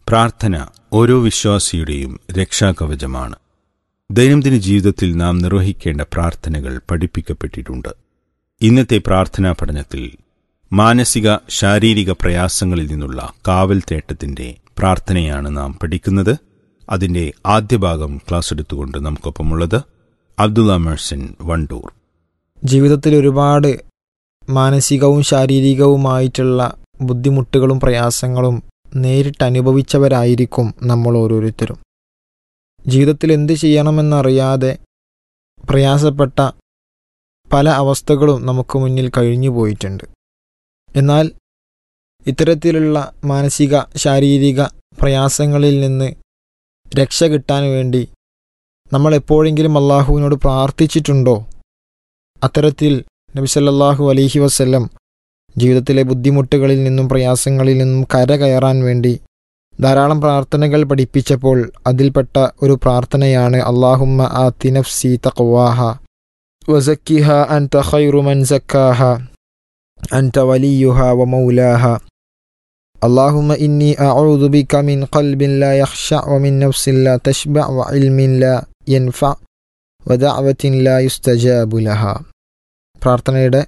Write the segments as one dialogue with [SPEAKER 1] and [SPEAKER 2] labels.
[SPEAKER 1] പ്രാർത്ഥന ഓരോ വിശ്വാസിയുടെയും രക്ഷാകവചമാണ് ദൈനംദിന ജീവിതത്തിൽ നാം നിർവഹിക്കേണ്ട പ്രാർത്ഥനകൾ പഠിപ്പിക്കപ്പെട്ടിട്ടുണ്ട് ഇന്നത്തെ പ്രാർത്ഥനാ പഠനത്തിൽ മാനസിക ശാരീരിക പ്രയാസങ്ങളിൽ നിന്നുള്ള കാവൽ തേട്ടത്തിന്റെ പ്രാർത്ഥനയാണ് നാം പഠിക്കുന്നത് അതിന്റെ ആദ്യ ഭാഗം ക്ലാസ് എടുത്തുകൊണ്ട് നമുക്കൊപ്പമുള്ളത് അബ്ദുള്ള മെഴ്സൻ വണ്ടൂർ
[SPEAKER 2] ജീവിതത്തിൽ ഒരുപാട് മാനസികവും ശാരീരികവുമായിട്ടുള്ള ബുദ്ധിമുട്ടുകളും പ്രയാസങ്ങളും നേരിട്ട് അനുഭവിച്ചവരായിരിക്കും നമ്മൾ ഓരോരുത്തരും ജീവിതത്തിൽ എന്ത് ചെയ്യണമെന്നറിയാതെ പ്രയാസപ്പെട്ട പല അവസ്ഥകളും നമുക്ക് മുന്നിൽ കഴിഞ്ഞു പോയിട്ടുണ്ട് എന്നാൽ ഇത്തരത്തിലുള്ള മാനസിക ശാരീരിക പ്രയാസങ്ങളിൽ നിന്ന് രക്ഷ കിട്ടാൻ വേണ്ടി നമ്മൾ എപ്പോഴെങ്കിലും അള്ളാഹുവിനോട് പ്രാർത്ഥിച്ചിട്ടുണ്ടോ അത്തരത്തിൽ നബി സല്ലല്ലാഹു അലൈഹി വസല്ലം ജീവിതത്തിലെ ബുദ്ധിമുട്ടുകളിൽ നിന്നും പ്രയാസങ്ങളിൽ നിന്നും കരകയറാൻ വേണ്ടി ധാരാളം പ്രാർത്ഥനകൾ പഠിപ്പിച്ചപ്പോൾ അതിൽപ്പെട്ട ഒരു പ്രാർത്ഥനയാണ് അള്ളാഹുമ്മ ആ തിനഫ്സി തഖ്വാഹ വസക്കിഹ അൻത ഖൈറു മൻ സക്കാഹ അൻത വലിയുഹ വമൗലാഹ اللهم إني أعوذ بك من قلب لا يخشع ومن نفس لا تشبع وعلم لا ينفع ودعوة لا يستجاب لها പ്രാർത്ഥനയുടെ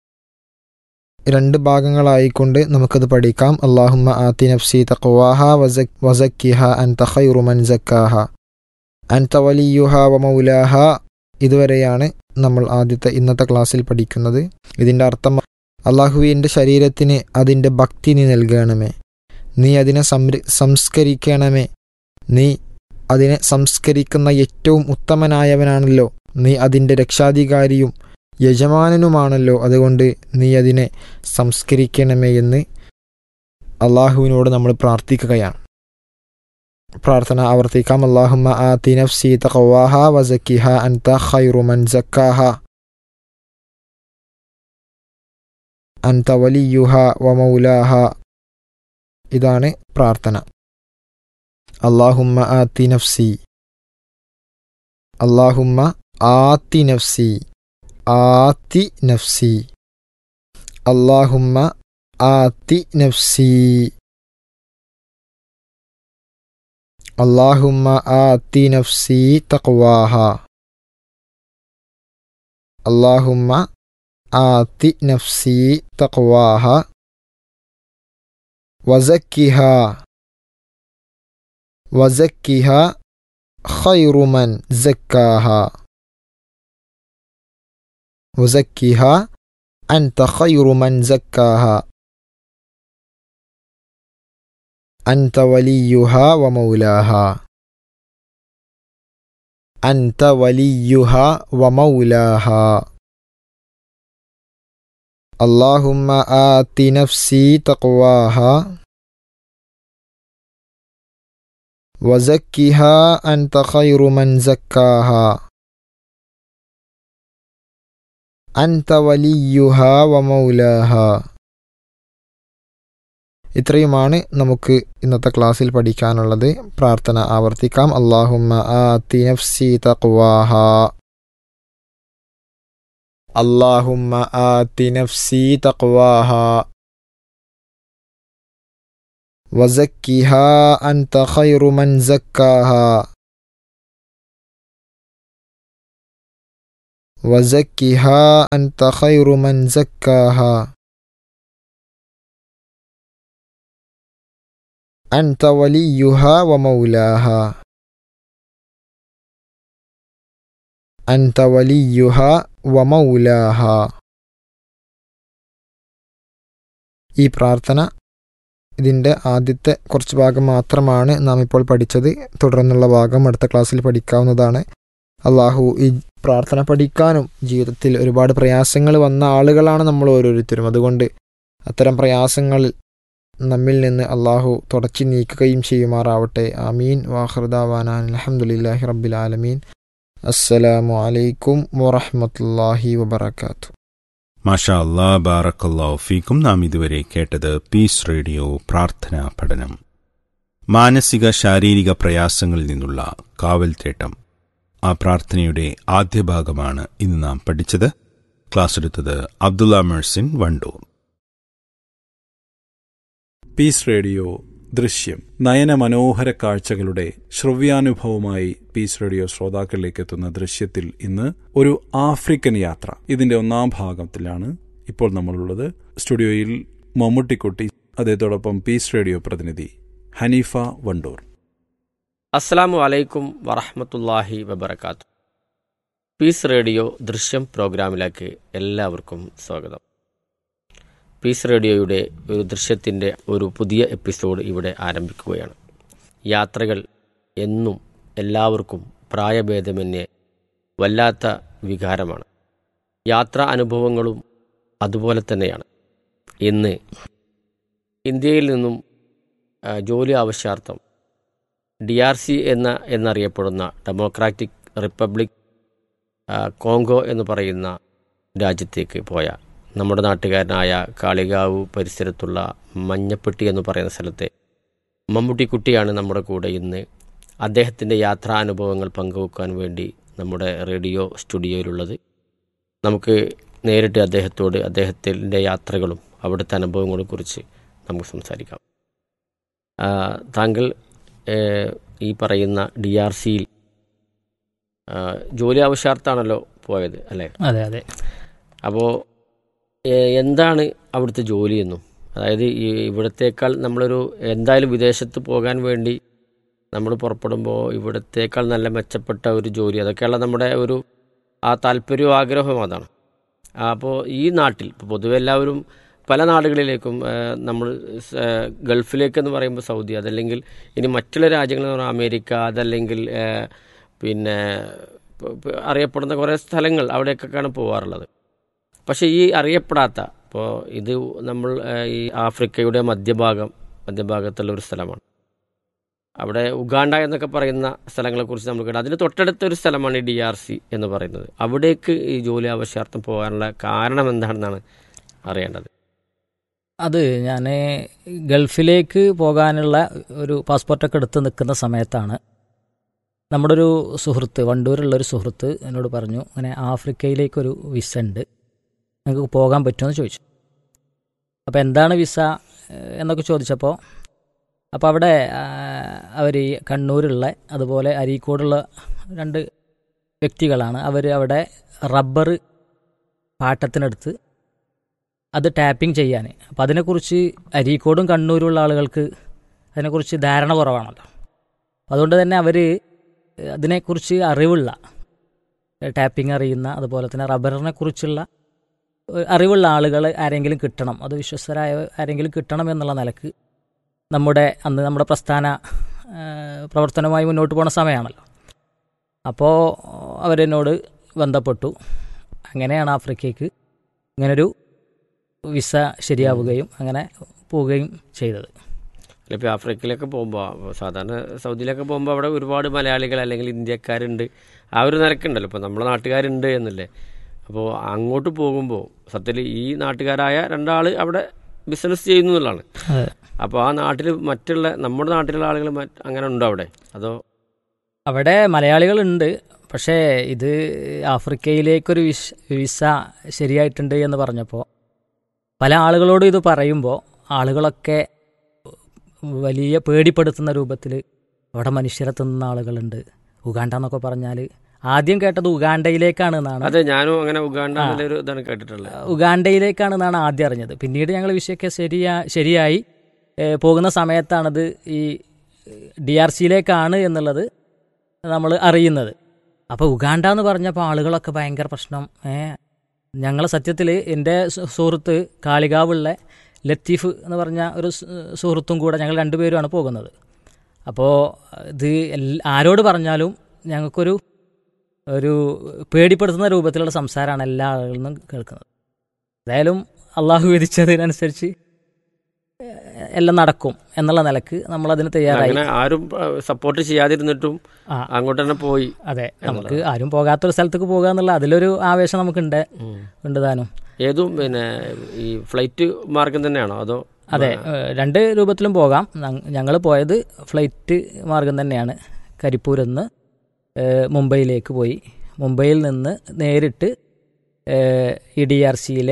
[SPEAKER 2] രണ്ട് ഭാഗങ്ങളായിക്കൊണ്ട് നമുക്കത് പഠിക്കാം അള്ളാഹുമ്മ ആത്തി നഫ്സി തഖ്വാഹ വസക്കിഹ അൻത ഖൈറു മൻ സക്കാഹ അൻത വലിയുഹ വമൗലാഹ ഇതുവരെയാണ് നമ്മൾ ആദ്യത്തെ ഇന്നത്തെ ക്ലാസ്സിൽ പഠിക്കുന്നത് ഇതിൻ്റെ അർത്ഥം അള്ളാഹുവി എൻ്റെ ശരീരത്തിന് അതിൻ്റെ ഭക്തി നീ നൽകണമേ നീ അതിനെ സംര സംസ്കരിക്കണമേ നീ അതിനെ സംസ്കരിക്കുന്ന ഏറ്റവും ഉത്തമനായവനാണല്ലോ നീ അതിൻ്റെ രക്ഷാധികാരിയും യജമാനനുമാണല്ലോ അതുകൊണ്ട് നീ അതിനെ സംസ്കരിക്കണമേ എന്ന് അള്ളാഹുവിനോട് നമ്മൾ പ്രാർത്ഥിക്കുകയാണ് പ്രാർത്ഥന ആവർത്തിക്കാം അള്ളാഹുമ്മ ആ തിനഫ്സി തഖവാഹ വസക്കിഹ അൻത ഖൈറു മൻ സക്കാഹ അൻത വലിയുഹ വമൗലാഹ ഇതാണ് പ്രാർത്ഥന അള്ളാഹുമ്മ ആത്തി നഫ്സി അള്ളാഹുമ്മ ആത്തി നഫ്സി ആത്തി നഫ്സി അള്ളാഹുമ്മ ആത്തി നഫ്സി അള്ളാഹുമ്മ ആത്തി നഫ്സി തഖ്വാഹ അള്ളാഹുമ്മ ആത്തി നഫ്സി തഖ്വാഹ വസക്കിഹ വസക്കിഹ ഖൈറു മൻ സക്കാഹ وزكها أنت خير من زكاها أنت وليها ومولاها أنت وليها ومولاها اللهم آت نفسي تقواها وزكها أنت خير من زكاها അൻത വലിയുഹ വമൗലാഹ ഇത്രയുമാണ് നമുക്ക് ഇന്നത്തെ ക്ലാസ്സിൽ പഠിക്കാനുള്ളത് പ്രാർത്ഥന ആവർത്തിക്കാം അള്ളാഹുമ്മ ആത്തി നഫ്സി തഖ്വാഹ അള്ളാഹുമ്മ ആത്തി നഫ്സി തഖ്വാഹ വസക്കിഹ അൻത ഖൈറു മൻ സക്കാഹ وزكها أنت خير من زكاها أنت وليها ومولاها أنت وليها ومولاها ഈ പ്രാർത്ഥന ഇതിൻ്റെ ആദ്യത്തെ കുറച്ച് ഭാഗം മാത്രമാണ് നാം ഇപ്പോൾ പഠിച്ചത് തുടർന്നുള്ള ഭാഗം അടുത്ത ക്ലാസ്സിൽ പഠിക്കാവുന്നതാണ് അള്ളാഹു ഈ പ്രാർത്ഥന പഠിക്കാനും ജീവിതത്തിൽ ഒരുപാട് പ്രയാസങ്ങൾ വന്ന ആളുകളാണ് നമ്മൾ ഓരോരുത്തരും അതുകൊണ്ട് അത്തരം പ്രയാസങ്ങൾ നമ്മിൽ നിന്ന് അള്ളാഹു തുടച്ചു നീക്കുകയും ചെയ്യുമാറാവട്ടെ ആമീൻ വാഹൃദാവാനാൻ അലഹമുല്ലാഹി റബ്ബിൽ ആലമീൻ അസ്സലാമു അലൈക്കും വറഹമത്തല്ലാഹി വബർക്കാത്തു
[SPEAKER 1] മാഷാ അല്ലാ ബാറക്കല്ലാഹു ഫീക്കും നാം ഇതുവരെ കേട്ടത് പീസ് റേഡിയോ പ്രാർത്ഥനാ പഠനം മാനസിക ശാരീരിക പ്രയാസങ്ങളിൽ നിന്നുള്ള കാവൽ തേട്ടം ആ പ്രാർത്ഥനയുടെ ആദ്യ ഭാഗമാണ് ഇന്ന് നാം പഠിച്ചത് ക്ലാസ് എടുത്തത് അബ്ദുള്ള മെഴ്സിൻ വണ്ടൂർ
[SPEAKER 3] പീസ് റേഡിയോ ദൃശ്യം നയനമനോഹര കാഴ്ചകളുടെ ശ്രവ്യാനുഭവമായി പീസ് റേഡിയോ ശ്രോതാക്കളിലേക്ക് എത്തുന്ന ദൃശ്യത്തിൽ ഇന്ന് ഒരു ആഫ്രിക്കൻ യാത്ര ഇതിന്റെ ഒന്നാം ഭാഗത്തിലാണ് ഇപ്പോൾ നമ്മളുള്ളത് സ്റ്റുഡിയോയിൽ മമ്മൂട്ടിക്കുട്ടി അദ്ദേഹത്തോടൊപ്പം പീസ് റേഡിയോ പ്രതിനിധി ഹനീഫ വണ്ടൂർ
[SPEAKER 4] അസ്സാം വലൈക്കും വറഹമത്തല്ലാഹി വബർക്കാത്തു പീസ് റേഡിയോ ദൃശ്യം പ്രോഗ്രാമിലേക്ക് എല്ലാവർക്കും സ്വാഗതം പീസ് റേഡിയോയുടെ ഒരു ദൃശ്യത്തിൻ്റെ ഒരു പുതിയ എപ്പിസോഡ് ഇവിടെ ആരംഭിക്കുകയാണ് യാത്രകൾ എന്നും എല്ലാവർക്കും പ്രായഭേദമന്യേ വല്ലാത്ത വികാരമാണ് യാത്രാ അനുഭവങ്ങളും അതുപോലെ തന്നെയാണ് ഇന്ന് ഇന്ത്യയിൽ നിന്നും ആ, ജോലി ആവശ്യാർത്ഥം ഡി ആർ സി എന്ന എന്നറിയപ്പെടുന്ന ഡെമോക്രാറ്റിക് റിപ്പബ്ലിക് ആ, കോങ്കോ എന്ന് പറയുന്ന രാജ്യത്തേക്ക് പോയ നമ്മുടെ നാട്ടുകാരനായ കാളികാവ് പരിസരത്തുള്ള മഞ്ഞപ്പെട്ടി എന്ന് പറയുന്ന സ്ഥലത്തെ മമ്മൂട്ടിക്കുട്ടിയാണ് നമ്മുടെ കൂടെ ഇന്ന് അദ്ദേഹത്തിൻ്റെ യാത്രാനുഭവങ്ങൾ പങ്കുവെക്കാൻ വേണ്ടി നമ്മുടെ റേഡിയോ സ്റ്റുഡിയോയിലുള്ളത് നമുക്ക് നേരിട്ട് അദ്ദേഹത്തോട് അദ്ദേഹത്തിൻ്റെ യാത്രകളും അവിടുത്തെ അനുഭവങ്ങളെ കുറിച്ച് നമുക്ക് സംസാരിക്കാം ആ, താങ്കൾ ഏഹ്, ഈ പറയുന്ന ഡി ആർ സിയിൽ ജോലി ആവശ്യാർത്ഥാണല്ലോ പോയത് അല്ലേ
[SPEAKER 5] അതെ അതെ
[SPEAKER 4] അപ്പോൾ എന്താണ് അവിടുത്തെ ജോലിയെന്നും അതായത് ഈ ഇവിടത്തേക്കാൾ നമ്മളൊരു എന്തായാലും വിദേശത്ത് പോകാൻ വേണ്ടി നമ്മൾ പുറപ്പെടുമ്പോൾ ഇവിടത്തേക്കാൾ നല്ല മെച്ചപ്പെട്ട ഒരു ജോലി അതൊക്കെയുള്ള നമ്മുടെ ഒരു ആ താല്പര്യവും ആഗ്രഹവും അതാണ് അപ്പോൾ ഈ നാട്ടിൽ ഇപ്പോൾ പൊതുവെ എല്ലാവരും പല നാടുകളിലേക്കും ഏഹ്, നമ്മൾ സ്- ഏഹ്, ഗൾഫിലേക്ക് എന്ന് പറയുമ്പോൾ സൗദി അതല്ലെങ്കിൽ ഇനി മറ്റുള്ള രാജ്യങ്ങൾ എന്ന് പറഞ്ഞാൽ അമേരിക്ക അതല്ലെങ്കിൽ ഏഹ്, പിന്നെ ഇപ്പൊ- ഇപ്പൊ അറിയപ്പെടുന്ന കുറേ സ്ഥലങ്ങൾ അവിടേക്കൊക്കെയാണ് പോകാറുള്ളത് പക്ഷേ ഈ അറിയപ്പെടാത്ത ഇപ്പോൾ ഇത് നമ്മൾ ഏഹ്, ഈ ആഫ്രിക്കയുടെ മധ്യഭാഗം മധ്യഭാഗത്തുള്ള ഒരു സ്ഥലമാണ് അവിടെ ഉഗാണ്ട എന്നൊക്കെ പറയുന്ന സ്ഥലങ്ങളെക്കുറിച്ച് നമ്മൾ കേട്ടു അതിന് തൊട്ടടുത്ത ഒരു സ്ഥലമാണ് ഈ ഡി ആർ സി എന്ന് പറയുന്നത് അവിടേക്ക് ഈ ജോലി ആവശ്യാർത്ഥം പോകാനുള്ള കാരണം എന്താണെന്നാണ് അറിയേണ്ടത്
[SPEAKER 5] അത് ഞാൻ ഗൾഫിലേക്ക് പോകാനുള്ള ഒരു പാസ്പോർട്ടൊക്കെ എടുത്ത് നിൽക്കുന്ന സമയത്താണ് നമ്മുടെ ഒരു സുഹൃത്ത് വണ്ടൂരുള്ളൊരു സുഹൃത്ത് എന്നോട് പറഞ്ഞു അങ്ങനെ ആഫ്രിക്കയിലേക്കൊരു വിസ ഉണ്ട് നിങ്ങൾക്ക് പോകാൻ പറ്റുമെന്ന് ചോദിച്ചു അപ്പോൾ എന്താണ് വിസ ഏഹ്, എന്നൊക്കെ ചോദിച്ചപ്പോൾ അപ്പോൾ അവിടെ അവർ കണ്ണൂരുള്ള അതുപോലെ അരീക്കോടുള്ള രണ്ട് വ്യക്തികളാണ് അവർ അവിടെ റബ്ബർ പാട്ടത്തിനെടുത്ത് അത് ടാപ്പിംഗ് ചെയ്യാൻ അപ്പോൾ അതിനെക്കുറിച്ച് അരീക്കോടും കണ്ണൂരുള്ള ആളുകൾക്ക് അതിനെക്കുറിച്ച് ധാരണ കുറവാണല്ലോ അതുകൊണ്ട് തന്നെ അവർ അതിനെക്കുറിച്ച് അറിവുള്ള ടാപ്പിംഗ് അറിയുന്ന അതുപോലെ തന്നെ റബ്ബറിനെ കുറിച്ചുള്ള ഒരു അറിവുള്ള ആളുകൾ ആരെങ്കിലും കിട്ടണം അത് വിശ്വസ്തരായ ആരെങ്കിലും കിട്ടണം എന്നുള്ള നിലക്ക് നമ്മുടെ അന്ന് നമ്മുടെ പ്രസ്ഥാന ആ, പ്രവർത്തനവുമായി മുന്നോട്ട് പോണ സമയമാണല്ലോ അപ്പോൾ അവരെന്നോട് ബന്ധപ്പെട്ടു അങ്ങനെയാണ് ആഫ്രിക്കയ്ക്ക് ഇങ്ങനൊരു വിസ ശരിയാവുകയും അങ്ങനെ പോവുകയും ചെയ്തത്
[SPEAKER 4] ഇപ്പോൾ ആഫ്രിക്കയിലൊക്കെ പോകുമ്പോൾ സാധാരണ സൗദിയിലൊക്കെ പോകുമ്പോൾ അവിടെ ഒരുപാട് മലയാളികൾ അല്ലെങ്കിൽ ഇന്ത്യക്കാരുണ്ട് ആ ഒരു നിരക്കുണ്ടല്ലോ ഇപ്പോൾ നമ്മുടെ നാട്ടുകാരുണ്ട് എന്നല്ലേ അപ്പോൾ അങ്ങോട്ട് പോകുമ്പോൾ സത്യത്തിൽ ഈ നാട്ടുകാരായ രണ്ടാൾ അവിടെ ബിസിനസ് ചെയ്യുന്നു എന്നുള്ളതാണ്
[SPEAKER 5] അതെ
[SPEAKER 4] അപ്പോൾ ആ നാട്ടിൽ മറ്റുള്ള നമ്മുടെ നാട്ടിലുള്ള ആളുകൾ മറ്റ് അങ്ങനെ ഉണ്ടോ അവിടെ അതോ
[SPEAKER 5] അവിടെ മലയാളികളുണ്ട് പക്ഷേ ഇത് ആഫ്രിക്കയിലേക്കൊരു വിസ് വിസ ശരിയായിട്ടുണ്ട് എന്ന് പറഞ്ഞപ്പോൾ പല ആളുകളോടും ഇത് പറയുമ്പോൾ ആളുകളൊക്കെ വലിയ പേടിപ്പെടുത്തുന്ന രൂപത്തിൽ അവിടെ മനുഷ്യരെ തിന്നുന്ന ആളുകളുണ്ട് ഉഗാണ്ട എന്നൊക്കെ പറഞ്ഞാൽ ആദ്യം കേട്ടത് ഉഗാണ്ടയിലേക്കാണ് എന്നാണ്
[SPEAKER 4] അതെ ഞാനും അങ്ങനെ ഉഗാണ്ട എന്നുള്ളൊരു ഇതാണ് കേട്ടിട്ടുള്ളത്
[SPEAKER 5] ഉഗാണ്ടയിലേക്കാണെന്നാണ് ആദ്യം അറിഞ്ഞത് പിന്നീട് ഞങ്ങൾ വിഷയമൊക്കെ ശരിയാ ശരിയായി ഏ, പോകുന്ന സമയത്താണത് ഈ ഡി ആർ സിയിലേക്കാണ് എന്നുള്ളത് നമ്മൾ അറിയുന്നത് അപ്പോൾ ഉഗാണ്ട എന്ന് പറഞ്ഞപ്പോൾ ആളുകളൊക്കെ ഭയങ്കര പ്രശ്നം ഏ ഞങ്ങൾ സത്യത്തിൽ എൻ്റെ സു- സുഹൃത്ത് കാളികാവുള്ള ലത്തീഫ് എന്ന് പറഞ്ഞ ഒരു സു- സുഹൃത്തും കൂടെ ഞങ്ങൾ രണ്ടുപേരുമാണ് പോകുന്നത് അപ്പോൾ ഇത് എൽ- ആരോട് പറഞ്ഞാലും ഞങ്ങൾക്കൊരു ഒരു പേടിപ്പെടുത്തുന്ന രൂപത്തിലുള്ള സംസാരമാണ് എല്ലാ ആളുകളിൽ നിന്നും കേൾക്കുന്നത് എന്തായാലും അള്ളാഹു വിധിച്ചതിനനുസരിച്ച് ഏഹ്, എല്ലാം നടക്കും എന്നുള്ള നിലക്ക് നമ്മളതിന് തയ്യാറായി
[SPEAKER 4] അങ്ങനെ ആരും സപ്പോർട്ട് ചെയ്യാതിരുന്നിട്ടും
[SPEAKER 5] ആ
[SPEAKER 4] അങ്ങോട്ട് തന്നെ പോയി
[SPEAKER 5] അതെ നമുക്ക് ആരും പോകാത്തൊരു സ്ഥലത്തേക്ക് പോകുക എന്നുള്ള അതിലൊരു ആവേശം നമുക്കുണ്ട് ഉണ്ട് താനും
[SPEAKER 4] ഏതും പിന്നെ ഈ ഫ്ലൈറ്റ് മാർഗം തന്നെയാണോ അതോ
[SPEAKER 5] അതെ ഏഹ്, രണ്ട് രൂപത്തിലും പോകാം ഞങ്ങൾ പോയത് ഫ്ലൈറ്റ് മാർഗം തന്നെയാണ് കരിപ്പൂരിൽ നിന്ന് ഏഹ്, മുംബൈയിലേക്ക് പോയി മുംബൈയിൽ നിന്ന് നേരിട്ട് ഏഹ്, ഇ ഡി ആർ സിയിലെ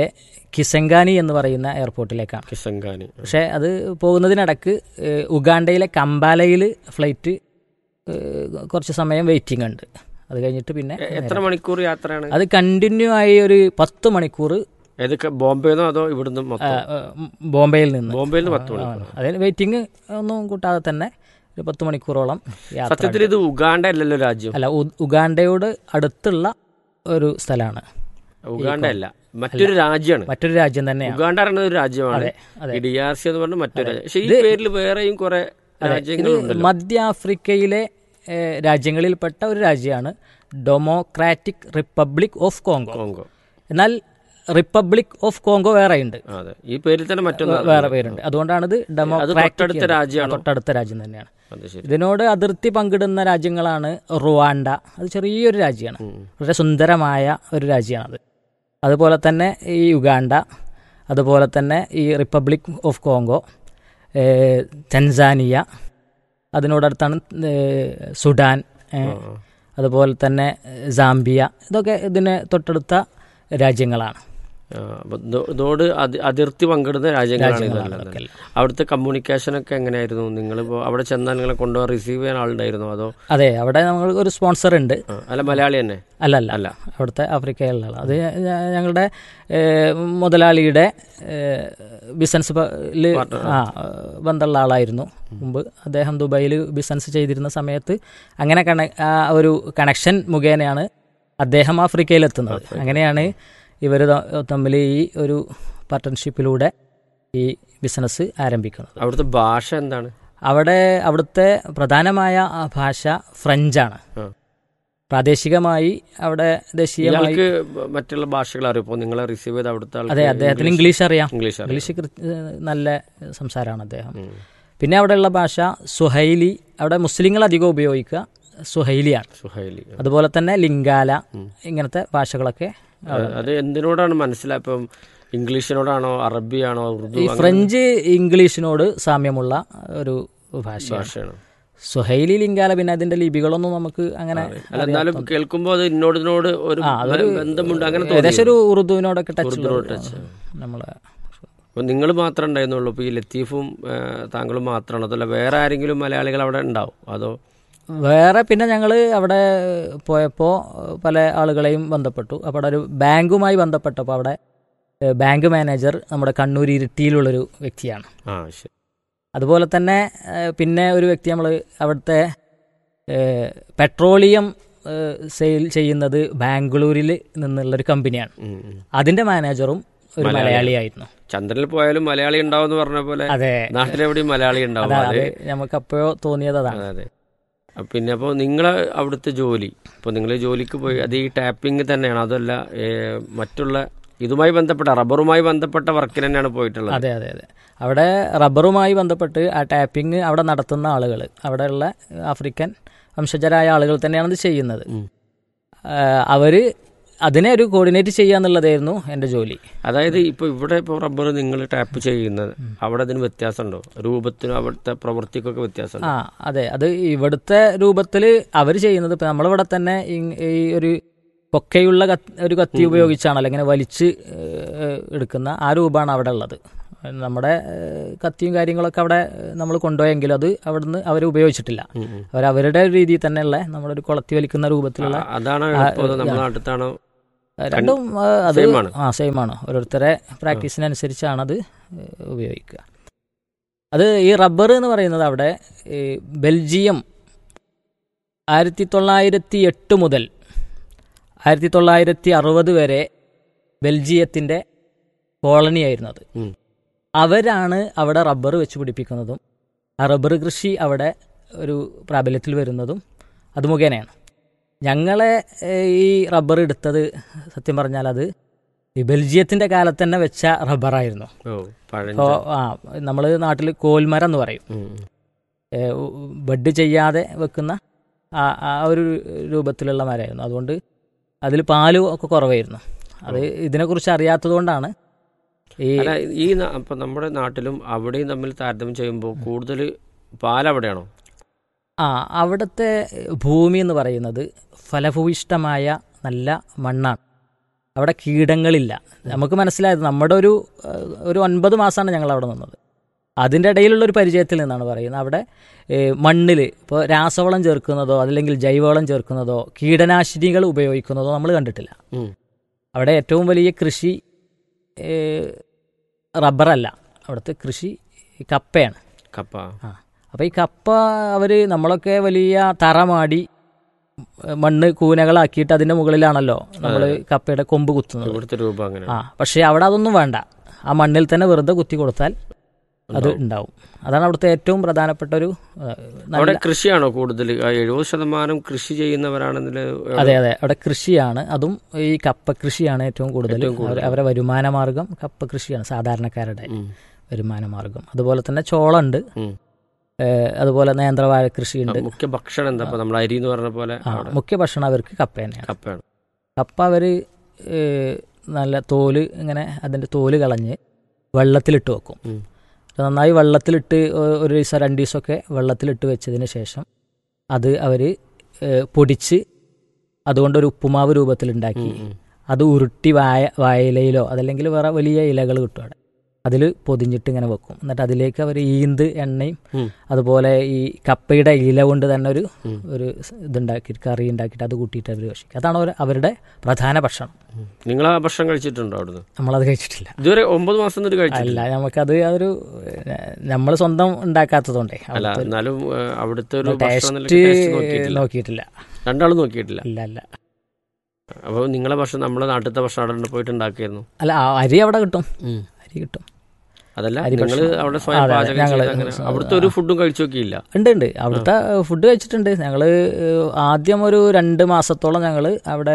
[SPEAKER 5] കിസങ്കാനി എന്ന് പറയുന്ന എയർപോർട്ടിലേക്കാണ്
[SPEAKER 4] കിസങ്കാനി
[SPEAKER 5] പക്ഷേ അത് പോകുന്നതിനിടക്ക് ഏഹ്, ഉഗാണ്ടയിലെ കമ്പാലയിൽ ഫ്ലൈറ്റ് ഏഹ്, കുറച്ച് സമയം വെയിറ്റിംഗ് ഉണ്ട് അത് കഴിഞ്ഞിട്ട് പിന്നെ
[SPEAKER 4] എ- എത്ര മണിക്കൂർ യാത്രയാണ്
[SPEAKER 5] അത് കണ്ടിന്യൂ ആയി ഒരു പത്ത് മണിക്കൂർ
[SPEAKER 4] ഏതൊക്കെ ബോംബെന്നോ അതോ ഇവിടുന്ന്
[SPEAKER 5] ആ,
[SPEAKER 4] മൊത്തം
[SPEAKER 5] ആ, ബോംബെയിൽ നിന്ന്
[SPEAKER 4] ബോംബെയിൽ നിന്ന് പത്ത്
[SPEAKER 5] ആ,
[SPEAKER 4] മണിക്കൂർ
[SPEAKER 5] അതിന് വെയിറ്റിംഗ് ഒന്നും കൂട്ടാതെ തന്നെ ഒരു പത്ത് മണിക്കൂറോളം യാത്ര
[SPEAKER 4] സത്യത്തിൽ ഇത് ഉഗാണ്ട അല്ലല്ലോ രാജ്യം
[SPEAKER 5] അല്ല ഉ- ഉഗാണ്ടയോട് അടുത്തുള്ള ഒരു സ്ഥലമാണ്
[SPEAKER 4] ഉഗാണ്ട അല്ല മറ്റൊരു രാജ്യമാണ്
[SPEAKER 5] മറ്റൊരു രാജ്യം തന്നെയാണ്
[SPEAKER 4] ഉഗാണ്ട പറയുന്നത് ഒരു രാജ്യമാണ്
[SPEAKER 5] അതെ അതെ
[SPEAKER 4] ഈ ഡി ആർ സി എന്ന് പറഞ്ഞ മറ്റൊരു രാജ്യം പക്ഷെ ഈ
[SPEAKER 5] ഇത്
[SPEAKER 4] പേരിൽ വേറെയും കുറെ
[SPEAKER 5] അതെ, ഇത്
[SPEAKER 4] രാജ്യങ്ങളുണ്ടല്ലോ
[SPEAKER 5] മധ്യ ആഫ്രിക്കയിലെ ഏഹ്, രാജ്യങ്ങളിൽപ്പെട്ട ഒരു രാജ്യമാണ് democratic republic of Congo
[SPEAKER 4] Congo
[SPEAKER 5] എന്നാൽ റിപ്പബ്ലിക് ഓഫ് കോങ്കോ വേറെയുണ്ട്
[SPEAKER 4] അതെ ഈ പേരിൽ തന്നെ മറ്റൊന്ന്
[SPEAKER 5] വേറെ പേരുണ്ട് അതുകൊണ്ടാണ് ഇത് ഡെമോക്രാറ്റിക്
[SPEAKER 4] തൊട്ടടുത്ത
[SPEAKER 5] എന്ന്.
[SPEAKER 4] രാജ്യമാണോ?
[SPEAKER 5] തൊട്ടടുത്ത രാജ്യം തന്നെയാണ്
[SPEAKER 4] അത് ശരി
[SPEAKER 5] ഇതിനോട് അതിർത്തി പങ്കിടുന്ന രാജ്യങ്ങളാണ് റുവാണ്ട അത് ചെറിയൊരു രാജ്യമാണ്
[SPEAKER 4] ഉം.
[SPEAKER 5] വളരെ സുന്ദരമായ ഒരു രാജ്യമാണത് അതുപോലെ തന്നെ ഈ യുഗാണ്ട അതുപോലെ തന്നെ ഈ റിപ്പബ്ലിക് ഓഫ് കോങ്കോ ഏഹ്, തൻസാനിയ അതിനോടടുത്താണ് ഏഹ്, സുഡാൻ ഏഹ്,
[SPEAKER 4] ആ, ആ.
[SPEAKER 5] അതുപോലെ തന്നെ ഏഹ്, സാംബിയ ഇതൊക്കെ ഇതിന് തൊട്ടടുത്ത രാജ്യങ്ങളാണ്
[SPEAKER 4] ആ, അപ്പൊ ഇതോ- ഇതോട് അതി- അതിർത്തി പങ്കിടുന്ന രാജ്യങ്ങളാണ്
[SPEAKER 5] രാജ്യങ്ങളാണ്
[SPEAKER 4] ഇതെല്ലാം
[SPEAKER 5] ഇതൊക്കെ.
[SPEAKER 4] അവിടുത്തെ കമ്മ്യൂണിക്കേഷൻ ഒക്കെ എങ്ങനെയായിരുന്നു നിങ്ങളിപ്പോ അവിടെ ചെന്നാൽ നിങ്ങളെ കൊണ്ടുപോകാൻ റിസീവ് ചെയ്യാൻ ആളുണ്ടായിരുന്നോ അതോ
[SPEAKER 5] അതെ അവിടെ നമ്മൾ ഒരു സ്പോൺസർ ഉണ്ട്
[SPEAKER 4] ആ, അല്ല മലയാളി തന്നെ
[SPEAKER 5] അല്ല അല്ല
[SPEAKER 4] അല്ല.
[SPEAKER 5] അവിടുത്തെ ആഫ്രിക്കയിലുള്ള ആളാ. അത് ഞ- ഞങ്ങളുടെ ഏഹ്, മുതലാളിയുടെ ബിസിനസ് ആ ബന്ധമുള്ള ആളായിരുന്നു മുമ്പ് അദ്ദേഹം ദുബായിൽ ബിസിനസ് ചെയ്തിരുന്ന സമയത്ത് അങ്ങനെ കണ ആ ഒരു കണക്ഷൻ മുഖേനയാണ് അദ്ദേഹം ആഫ്രിക്കയിലെത്തുന്നത് അങ്ങനെയാണ് ഇവർ തമ്മിൽ ഈ ഒരു പാർട്ട്ണർഷിപ്പിലൂടെ ഈ ബിസിനസ് ആരംഭിക്കുന്നത്
[SPEAKER 4] അവിടുത്തെ ഭാഷ എന്താണ്
[SPEAKER 5] അവിടെ അവിടുത്തെ പ്രധാനമായ ആ ഭാഷ ഫ്രഞ്ചാണ്
[SPEAKER 4] ആ.
[SPEAKER 5] പ്രാദേശികമായി അവിടെ ദേശീയമായി
[SPEAKER 4] ഇയാൾക്ക് മറ്റുള്ള ഭാഷകൾ അറിയിപ്പോ നിങ്ങളെ റിസീവ് ചെയ്ത് അവിടുത്തെ ആൾക്ക്
[SPEAKER 5] അതെ അദ്ദേഹത്തിന് ഇംഗ്ലീഷ് അറിയാം
[SPEAKER 4] ഇംഗ്ലീഷ് അറിയാം
[SPEAKER 5] ഇംഗ്ലീഷ് കൃ- ഏഹ് നല്ല സംസാരമാണ് അദ്ദേഹം
[SPEAKER 4] ഉം.
[SPEAKER 5] പിന്നെ അവിടെയുള്ള ഭാഷ സുഹൈലി അവിടെ മുസ്ലിങ്ങൾ അധികം ഉപയോഗിക്കുക സുഹൈലിയാണ്
[SPEAKER 4] സുഹൈലി
[SPEAKER 5] അതുപോലെ തന്നെ ലിംഗാല ഇങ്ങനത്തെ ഭാഷകളൊക്കെ
[SPEAKER 4] ആ, അത് എന്തിനോടാണ് മനസ്സിലായി ഇപ്പം ഇംഗ്ലീഷിനോടാണോ അറബിയാണോ ഉറുദു
[SPEAKER 5] ഈ ഫ്രഞ്ച് ഇംഗ്ലീഷിനോട് സാമ്യമുള്ള ഒരു ഭാഷയാണ്
[SPEAKER 4] ഭാഷയാണ്
[SPEAKER 5] സുഹൈലി ലിംഗാല പിന്നെ അതിന്റെ ലിപികളൊന്നും നമുക്ക് അങ്ങനെ
[SPEAKER 4] അല്ല എന്നാലും കേൾക്കുമ്പോൾ അത് ഇന്നോടിനോട് ഒരു
[SPEAKER 5] ആ, അതൊരു
[SPEAKER 4] ബന്ധമുണ്ട് അങ്ങനെ
[SPEAKER 5] ഏകദേശം ഒരു ഉറുദുവിനോടൊക്കെ ടച്ച്
[SPEAKER 4] ഉറുദുവിനോട് touch.
[SPEAKER 5] നമ്മളെ
[SPEAKER 4] അപ്പോൾ നിങ്ങൾ മാത്രമേ ഉണ്ടായിരുന്നുള്ളൂ ഇപ്പോൾ ഈ ലത്തീഫും ആ, താങ്കളും മാത്രമാണോ അതല്ല വേറെ ആരെങ്കിലും മലയാളികൾ അവിടെ ഉണ്ടാവും അതോ
[SPEAKER 5] വേറെ പിന്നെ ഞങ്ങൾ അവിടെ പോയപ്പോൾ പല ആളുകളെയും ബന്ധപ്പെട്ടു അപ്പോൾ അവിടെ ഒരു ബാങ്കുമായി ബന്ധപ്പെട്ടപ്പോൾ അവിടെ ഏഹ്, ബാങ്ക് മാനേജർ നമ്മുടെ കണ്ണൂർ ഇരിട്ടിയിലുള്ളൊരു വ്യക്തിയാണ്
[SPEAKER 4] ആ ശരി
[SPEAKER 5] അതുപോലെ തന്നെ ഏഹ്, പിന്നെ ഒരു വ്യക്തി നമ്മൾ അവിടുത്തെ ഏഹ്, പെട്രോളിയം ഏഹ്, സെയിൽ ചെയ്യുന്നത് ബാംഗ്ലൂരിൽ നിന്നുള്ളൊരു കമ്പനിയാണ്
[SPEAKER 4] ഉം, ഉം.
[SPEAKER 5] അതിൻ്റെ മാനേജറും ഒരു മലയാളിയായിരുന്നു
[SPEAKER 4] ചന്ദ്രനിൽ പോയാലും മലയാളി ഉണ്ടാവും എന്ന് പറഞ്ഞ പോലെ
[SPEAKER 5] അതെ
[SPEAKER 4] നാട്ടിലെവിടെയും മലയാളി ഉണ്ടാവും
[SPEAKER 5] അതാ
[SPEAKER 4] അത്
[SPEAKER 5] അത് നമുക്ക് അപ്പോഴോ തോന്നിയത് അതാണ്
[SPEAKER 4] അതെ അതെ അപ്പൊ പിന്നെ അപ്പോൾ നിങ്ങളെ അവിടുത്തെ ജോലി ഇപ്പോൾ നിങ്ങൾ ജോലിക്ക് പോയി അത് ഈ ടാപ്പിംഗ് തന്നെയാണ് അതല്ല ഏ, മറ്റുള്ള ഇതുമായി ബന്ധപ്പെട്ട റബ്ബറുമായി ബന്ധപ്പെട്ട വർക്കിന് തന്നെയാണ് പോയിട്ടുള്ളത്
[SPEAKER 5] അതെ അതെ അതെ അവിടെ റബ്ബറുമായി ബന്ധപ്പെട്ട് ആ ടാപ്പിംഗ് അവിടെ നടത്തുന്ന ആളുകൾ അവിടെയുള്ള ആഫ്രിക്കൻ വംശജരായ ആളുകൾ തന്നെയാണ് ഇത് ചെയ്യുന്നത്
[SPEAKER 4] ഉം.
[SPEAKER 5] അവർ അതിനെ ഒരു കോർഡിനേറ്റ് ചെയ്യുക എന്നുള്ളതായിരുന്നു എൻ്റെ ജോലി
[SPEAKER 4] അതായത് ഇപ്പൊ ഇവിടെ ഇപ്പോൾ റബ്ബർ നിങ്ങൾ ടാപ്പ് ചെയ്യുന്നത് അവിടെ അതിന് വ്യത്യാസമുണ്ടോ രൂപത്തിനും അവിടുത്തെ പ്രവൃത്തിക്കൊക്കെ വ്യത്യാസമുണ്ടോ
[SPEAKER 5] ആ അതെ അത് ഇവിടുത്തെ രൂപത്തിൽ അവർ ചെയ്യുന്നത് ഇപ്പം നമ്മളിവിടെ തന്നെ ഈ- ഈ ഒരു കൊക്കയുള്ള കത്ത് ഒരു കത്തി ഉപയോഗിച്ചാണല്ലോ ഇങ്ങനെ വലിച്ച് ഏഹ്, എടുക്കുന്ന ആ രൂപമാണ് അവിടെ ഉള്ളത് നമ്മുടെ ഏഹ്, കത്തിയും കാര്യങ്ങളൊക്കെ അവിടെ നമ്മൾ കൊണ്ടുപോയെങ്കിലും അത് അവിടുന്ന് അവർ ഉപയോഗിച്ചിട്ടില്ല
[SPEAKER 4] ഉം, ഉം.
[SPEAKER 5] അവർ അവരുടെ രീതിയിൽ തന്നെയുള്ള നമ്മുടെ ഒരു കുളത്തി വലിക്കുന്ന രൂപത്തിലുള്ള
[SPEAKER 4] ആ, അതാണോ എളുപ്പം അതോ നമ്മുടെ നാട്ടിലത്താണോ
[SPEAKER 5] രണ്ടും ആ, അത്
[SPEAKER 4] Same ആണ്.
[SPEAKER 5] ആ സെയിം ആണ് ഓരോരുത്തരെ പ്രാക്ടീസിനനുസരിച്ചാണ് അത് ഏഹ്, ഉപയോഗിക്കുക അത് ഈ റബ്ബർ എന്ന് പറയുന്നത് അവിടെ ഈ ബെൽജിയം ആയിരത്തി തൊള്ളായിരത്തി എട്ട് മുതൽ ആയിരത്തി തൊള്ളായിരത്തി അറുപത് വരെ ബെൽജിയത്തിൻ്റെ കോളനിയായിരുന്നു അത്
[SPEAKER 4] ഉം.
[SPEAKER 5] അവരാണ് അവിടെ റബ്ബർ വെച്ച് പിടിപ്പിക്കുന്നതും ആ റബ്ബർ കൃഷി അവിടെ ഒരു പ്രാബല്യത്തിൽ വരുന്നതും അത് മുഖേനയാണ് ഞങ്ങളെ ഏഹ്, ഈ റബ്ബർ എടുത്തത് സത്യം പറഞ്ഞാൽ അത് ഈ ബെൽജിയത്തിൻ്റെ കാലത്ത് തന്നെ വെച്ച റബ്ബറായിരുന്നു
[SPEAKER 4] ഓ പഴഞ്ച
[SPEAKER 5] ഇപ്പോൾ ആ നമ്മൾ നാട്ടിൽ കോൽമരം എന്ന് പറയും
[SPEAKER 4] ഉം, ഉം.
[SPEAKER 5] ഏഹ്, ബഡ് ചെയ്യാതെ വെക്കുന്ന ആ ആ ഒരു രൂപത്തിലുള്ള മരമായിരുന്നു അതുകൊണ്ട് അതിൽ പാലും ഒക്കെ കുറവായിരുന്നു അത് ഇതിനെക്കുറിച്ച് അറിയാത്തത് കൊണ്ടാണ് ഈ
[SPEAKER 4] അല്ല ഈ ന- അപ്പൊ നമ്മുടെ നാട്ടിലും അവിടെയും തമ്മിൽ താരതമ്യം ചെയ്യുമ്പോൾ കൂടുതൽ പാലവിടെയാണോ
[SPEAKER 5] ആ അവിടുത്തെ ഭൂമി എന്ന് പറയുന്നത് ഫലഭൂയിഷ്ടമായ നല്ല മണ്ണാണ് അവിടെ കീടങ്ങളില്ല നമുക്ക് മനസ്സിലായത് നമ്മുടെ ഒരു ഏഹ്, ഒരു ഒൻപത് മാസമാണ് ഞങ്ങൾ അവിടെ നിന്നത് അതിൻ്റെ ഇടയിലുള്ള ഒരു പരിചയത്തിൽ നിന്നാണ് പറയുന്നത് അവിടെ മണ്ണിൽ ഇപ്പോൾ രാസവളം ചേർക്കുന്നതോ അല്ലെങ്കിൽ ജൈവവളം ചേർക്കുന്നതോ കീടനാശിനികൾ ഉപയോഗിക്കുന്നതോ നമ്മൾ കണ്ടിട്ടില്ല
[SPEAKER 4] ഉം.
[SPEAKER 5] അവിടെ ഏറ്റവും വലിയ കൃഷി ഏഹ്, റബ്ബറല്ല അവിടുത്തെ കൃഷി കപ്പയാണ്
[SPEAKER 4] കപ്പ
[SPEAKER 5] ആ അപ്പോൾ ഈ കപ്പ അവർ നമ്മളൊക്കെ വലിയ തറമാടി ഏഹ്, മണ്ണ് കൂനകളാക്കിയിട്ട് അതിൻ്റെ മുകളിലാണല്ലോ നമ്മൾ കപ്പയുടെ കൊമ്പ് കുത്തുന്നത്
[SPEAKER 4] ഇവിടുത്തെ രൂപം അങ്ങനെ
[SPEAKER 5] ആ പക്ഷേ അവിടെ അതൊന്നും വേണ്ട ആ മണ്ണിൽ തന്നെ വെറുതെ കുത്തി കൊടുത്താൽ അത് ഉണ്ടാവും അതാണ് അവിടുത്തെ ഏറ്റവും പ്രധാനപ്പെട്ട ഒരു ഏഹ്,
[SPEAKER 4] അവിടെ
[SPEAKER 5] നല്ല
[SPEAKER 4] കൃഷിയാണോ കൂടുതൽ എഴുപത് ശതമാനം കൃഷി ചെയ്യുന്നവരാണെന്നിൽ
[SPEAKER 5] അതെ അതെ അവിടെ കൃഷിയാണ് അതും ഈ കപ്പ കൃഷിയാണ് ഏറ്റവും കൂടുതൽ
[SPEAKER 4] ഏറ്റവും കൂടുതൽ.
[SPEAKER 5] അവരെ- അവരെ വരുമാന മാർഗം കപ്പ കൃഷിയാണ് സാധാരണക്കാരുടെ വരുമാന മാർഗം അതുപോലെ തന്നെ ചോളുണ്ട്
[SPEAKER 4] ഉം.
[SPEAKER 5] ഏഹ്, അതുപോലെ നേന്ത്രവാഴ കൃഷിയുണ്ട്
[SPEAKER 4] മുഖ്യ ഭക്ഷണം എന്താ ഇപ്പൊ നമ്മൾ അരി എന്ന് പറഞ്ഞ പോലെ
[SPEAKER 5] ആ,
[SPEAKER 4] അവിടെ
[SPEAKER 5] മുഖ്യ ഭക്ഷണം അവർക്ക് കപ്പ തന്നെയാണ്
[SPEAKER 4] കപ്പയാണ്
[SPEAKER 5] കപ്പ അവർ നല്ല തോല് ഇങ്ങനെ അതിൻ്റെ തോല് കളഞ്ഞ് വെള്ളത്തിലിട്ട് വെക്കും
[SPEAKER 4] ഉം.
[SPEAKER 5] അത് നന്നായി വെള്ളത്തിലിട്ട് ഒ- ഒരു ദിവസം രണ്ട് ദിവസമൊക്കെ വെള്ളത്തിലിട്ട് വെച്ചതിന് ശേഷം അത് അവർ പൊടിച്ച് അതുകൊണ്ടൊരു ഉപ്പുമാവ് രൂപത്തിലുണ്ടാക്കി
[SPEAKER 4] ഉം, ഉം.
[SPEAKER 5] അത് ഉരുട്ടി വായ വായയിലയിലോ അതല്ലെങ്കിൽ വേറെ വലിയ ഇലകൾ കിട്ടും അവിടെ അതിൽ പൊതിഞ്ഞിട്ട് ഇങ്ങനെ വെക്കും എന്നിട്ട് അതിലേക്ക് അവർ ഈന്ത് എണ്ണയും
[SPEAKER 4] ഉം.
[SPEAKER 5] അതുപോലെ ഈ കപ്പയുടെ ഇല കൊണ്ട് തന്നെ ഒരു
[SPEAKER 4] ഉം.
[SPEAKER 5] ഒരു സ് ഇതുണ്ടാക്കിയിട്ട് കറി ഉണ്ടാക്കിയിട്ട് അത് കൂട്ടിയിട്ട് അവർ ഭക്ഷിക്കും അതാണ് അവർ അവരുടെ പ്രധാന ഭക്ഷണം
[SPEAKER 4] നിങ്ങൾ ആ ഭക്ഷണം കഴിച്ചിട്ടുണ്ടോ അവിടുന്ന്
[SPEAKER 5] നമ്മളത് കഴിച്ചിട്ടില്ല
[SPEAKER 4] ഇതുവരെ ഒമ്പത് മാസം എന്നിട്ട് കഴിച്ചിട്ടില്ല
[SPEAKER 5] അല്ല നമുക്കത് അതൊരു നമ്മൾ സ്വന്തം ഉണ്ടാക്കാത്തതുകൊണ്ടേ
[SPEAKER 4] അല്ല
[SPEAKER 5] അവിടുത്തെ
[SPEAKER 4] എന്നാലും ഏഹ്, അവിടുത്തെ ഒരു ഭക്ഷണം
[SPEAKER 5] ടേസ്റ്റ്
[SPEAKER 4] എന്നുള്ള ടേസ്റ്റ് നോക്കിയിട്ടില്ല
[SPEAKER 5] നോക്കിയിട്ടില്ല
[SPEAKER 4] രണ്ടാളും നോക്കിയിട്ടില്ല
[SPEAKER 5] ഇല്ല അല്ല
[SPEAKER 4] അപ്പോൾ നിങ്ങളെ ഭക്ഷണം നമ്മളെ നാട്ടിലത്തെ ഭക്ഷണം അവിടെ പോയിട്ട് ഉണ്ടാക്കിയിരുന്നു
[SPEAKER 5] അല്ല ആ അരി അവിടെ കിട്ടും അരി കിട്ടും
[SPEAKER 4] അതല്ല
[SPEAKER 5] അരി
[SPEAKER 4] നിങ്ങൾ
[SPEAKER 5] ഭക്ഷണം.
[SPEAKER 4] അവിടെ സ്വയം
[SPEAKER 5] അതെ, അതെ,
[SPEAKER 4] പാചകം
[SPEAKER 5] ഞങ്ങള്
[SPEAKER 4] ചെയ്ത് അങ്ങനെ
[SPEAKER 5] സ്വ-
[SPEAKER 4] അവിടുത്തെ ഒരു ഫുഡും കഴിച്ചു നോക്കിയില്ല
[SPEAKER 5] ഉണ്ട് ഉണ്ട് അവിടുത്തെ ഫുഡ് കഴിച്ചിട്ടുണ്ട് ഞങ്ങൾ ആദ്യം ഒരു രണ്ട് മാസത്തോളം ഞങ്ങൾ അവിടെ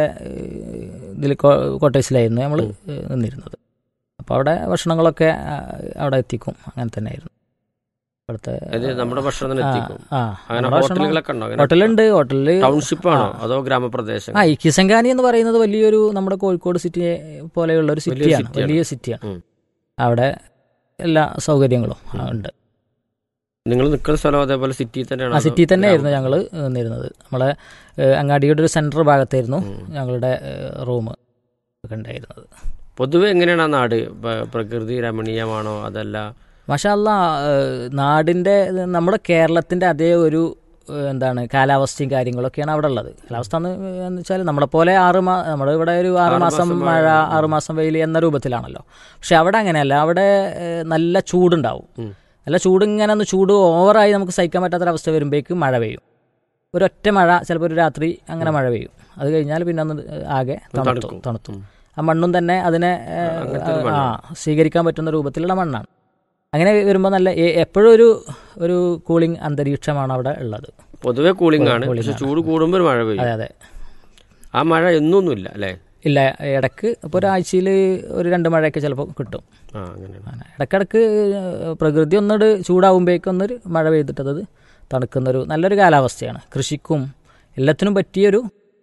[SPEAKER 5] ഇതിൽ കോട്ടേഴ്സിലായിരുന്നു നമ്മൾ നിന്നിരുന്നത് അപ്പോൾ അവിടെ ഭക്ഷണങ്ങളൊക്കെ ആ, അവിടെ എത്തിക്കും അങ്ങനെ തന്നെയായിരുന്നു അവിടുത്തെ
[SPEAKER 4] അത് നമ്മുടെ ഭക്ഷണം തന്നെ
[SPEAKER 5] ആ,
[SPEAKER 4] എത്തിക്കും
[SPEAKER 5] ആ
[SPEAKER 4] അങ്ങനെ
[SPEAKER 5] നമ്മുടെ ഭക്ഷണം-
[SPEAKER 4] ഹോട്ടലുകളൊക്കെ ഉണ്ടോ അങ്ങനെ
[SPEAKER 5] ഹോട്ടലുണ്ട് ഹോട്ടലിൽ
[SPEAKER 4] ടൗൺഷിപ്പ് ആണോ അതോ ഗ്രാമപ്രദേശം
[SPEAKER 5] ആ ഈ കിസങ്കാനി എന്ന് പറയുന്നത് വലിയൊരു നമ്മുടെ കോഴിക്കോട് സിറ്റി പോലെയുള്ള ഒരു
[SPEAKER 4] വലിയൊരു
[SPEAKER 5] സിറ്റിയാണ്
[SPEAKER 4] സിറ്റിയാണ്.
[SPEAKER 5] വലിയ സിറ്റിയാണ്
[SPEAKER 4] ഉം.
[SPEAKER 5] അവിടെ എല്ലാ സൗകര്യങ്ങളും ആ, ഉണ്ട്
[SPEAKER 4] നിങ്ങൾ നിൽക്കുന്ന സ്ഥലം അതേപോലെ സിറ്റി തന്നെയാണ്
[SPEAKER 5] ആ സിറ്റി തന്നെയായിരുന്നു ഞങ്ങൾ നിന്നിരുന്നത് നമ്മളെ ഏഹ്, അങ്ങാടിയുടെ ഒരു സെൻട്രൽ ഭാഗത്തായിരുന്നു ഞങ്ങളുടെ റൂം ഒക്കെ ഉണ്ടായിരുന്നത്
[SPEAKER 4] പൊതുവെ എങ്ങനെയാണ് ആ നാട് പ- പ്രകൃതി രമണീയമാണോ അതല്ല
[SPEAKER 5] മാഷല്ല നാടിൻ്റെ നമ്മുടെ കേരളത്തിൻ്റെ അതേ ഒരു ഏഹ്, എന്താണ് കാലാവസ്ഥയും കാര്യങ്ങളൊക്കെയാണ് അവിടെ ഉള്ളത് കാലാവസ്ഥ എന്ന് എന്ന് വെച്ചാൽ നമ്മളെ പോലെ ആറ് മാ നമ്മുടെ ഇവിടെ ഒരു ആറ്
[SPEAKER 4] ആറ്
[SPEAKER 5] മാസം
[SPEAKER 4] മാസം
[SPEAKER 5] മഴ
[SPEAKER 4] മഴ,
[SPEAKER 5] ആറ് മാസം വെയിൽ എന്ന രൂപത്തിലാണല്ലോ പക്ഷെ അവിടെ അങ്ങനെയല്ല അവിടെ ഏഹ്, നല്ല ചൂടുണ്ടാവും
[SPEAKER 4] ഉം.
[SPEAKER 5] നല്ല ചൂട് ഇങ്ങനെ ഒന്ന് ചൂട് ഓവറായി നമുക്ക് സഹിക്കാൻ പറ്റാത്തൊരവസ്ഥ വരുമ്പോഴേക്കും മഴ പെയ്യും ഒരൊറ്റ മഴ ചിലപ്പോൾ ഒരു രാത്രി അങ്ങനെ മഴ പെയ്യും അത് കഴിഞ്ഞാൽ പിന്നെ ഒന്ന് ആകെ തണുത്തു
[SPEAKER 4] തണുക്കും.
[SPEAKER 5] തണുത്തു
[SPEAKER 4] ഉം.
[SPEAKER 5] ആ മണ്ണും തന്നെ അതിനെ ഏഹ്,
[SPEAKER 4] അങ്ങനത്തെ ഒരു
[SPEAKER 5] ആ
[SPEAKER 4] മണ്ണാണ്.
[SPEAKER 5] സ്വീകരിക്കാൻ പറ്റുന്ന രൂപത്തിലുള്ള മണ്ണാണ് അങ്ങനെ വരുമ്പോൾ നല്ല എ- എപ്പോഴും ഒരു ഒരു കൂളിംഗ് അന്തരീക്ഷമാണ് അവിടെ ഉള്ളത്
[SPEAKER 4] പൊതുവെ കൂളിംഗ് ആണ്
[SPEAKER 5] cooling
[SPEAKER 4] പക്ഷെ
[SPEAKER 5] ആണ്.
[SPEAKER 4] ചൂട് കൂടുമ്പോൾ ഒരു മഴ പെയ്യും
[SPEAKER 5] അതെ അതെ
[SPEAKER 4] ആ മഴ എന്നൊന്നുമില്ല അല്ലേ
[SPEAKER 5] ഇല്ല ഇടക്ക് ഇപ്പോൾ ഒരാഴ്ചയിൽ ഒരു രണ്ട് മഴയൊക്കെ ചിലപ്പോൾ കിട്ടും
[SPEAKER 4] ആ അങ്ങനെയാണ്
[SPEAKER 5] അങ്ങനെ ഇടക്കിടക്ക് പ്രകൃതി ഒന്നിട്ട് ചൂടാവുമ്പോഴേക്കും ഒന്നൊരു മഴ പെയ്തിട്ടത് തണുക്കുന്നൊരു നല്ലൊരു കാലാവസ്ഥയാണ് കൃഷിക്കും എല്ലാത്തിനും പറ്റിയൊരു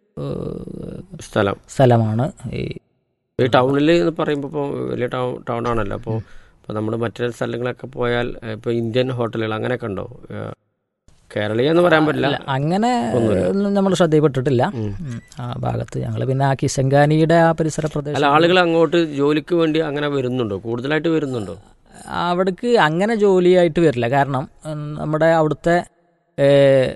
[SPEAKER 5] ഏഹ്,
[SPEAKER 4] സ്ഥലം
[SPEAKER 5] സ്ഥലമാണ് ഈ
[SPEAKER 4] ഈ ടൗണിൽ എന്ന് പറയുമ്പോൾ ഇപ്പോൾ വലിയ ടൗൺ ടൗൺ ആണല്ലോ അപ്പോൾ ഇപ്പോൾ നമ്മൾ മറ്റു സ്ഥലങ്ങളൊക്കെ പോയാൽ ഇപ്പോൾ ഇന്ത്യൻ ഹോട്ടലുകൾ അങ്ങനെയൊക്കെ ഉണ്ടോ ഏഹ് കേരളീയ എന്ന് പറയാൻ പറ്റില്ല
[SPEAKER 5] അല്ല, അങ്ങനെ
[SPEAKER 4] ഒന്നുമില്ല.
[SPEAKER 5] നമ്മൾ ശ്രദ്ധയിൽപ്പെട്ടിട്ടില്ല
[SPEAKER 4] ഉം.
[SPEAKER 5] ഉം. ആ ഭാഗത്ത് ഞങ്ങൾ പിന്നെ ആ കിസങ്കാനിയുടെ ആ പരിസര
[SPEAKER 4] അല്ല
[SPEAKER 5] പ്രദേശം
[SPEAKER 4] ആളുകൾ അങ്ങോട്ട് ജോലിക്ക് വേണ്ടി അങ്ങനെ വരുന്നുണ്ടോ കൂടുതലായിട്ട് വരുന്നുണ്ടോ
[SPEAKER 5] അവിടേക്ക് അങ്ങനെ ജോലിയായിട്ട് വരില്ല കാരണം ഉം, നമ്മുടെ അവിടുത്തെ ഏ,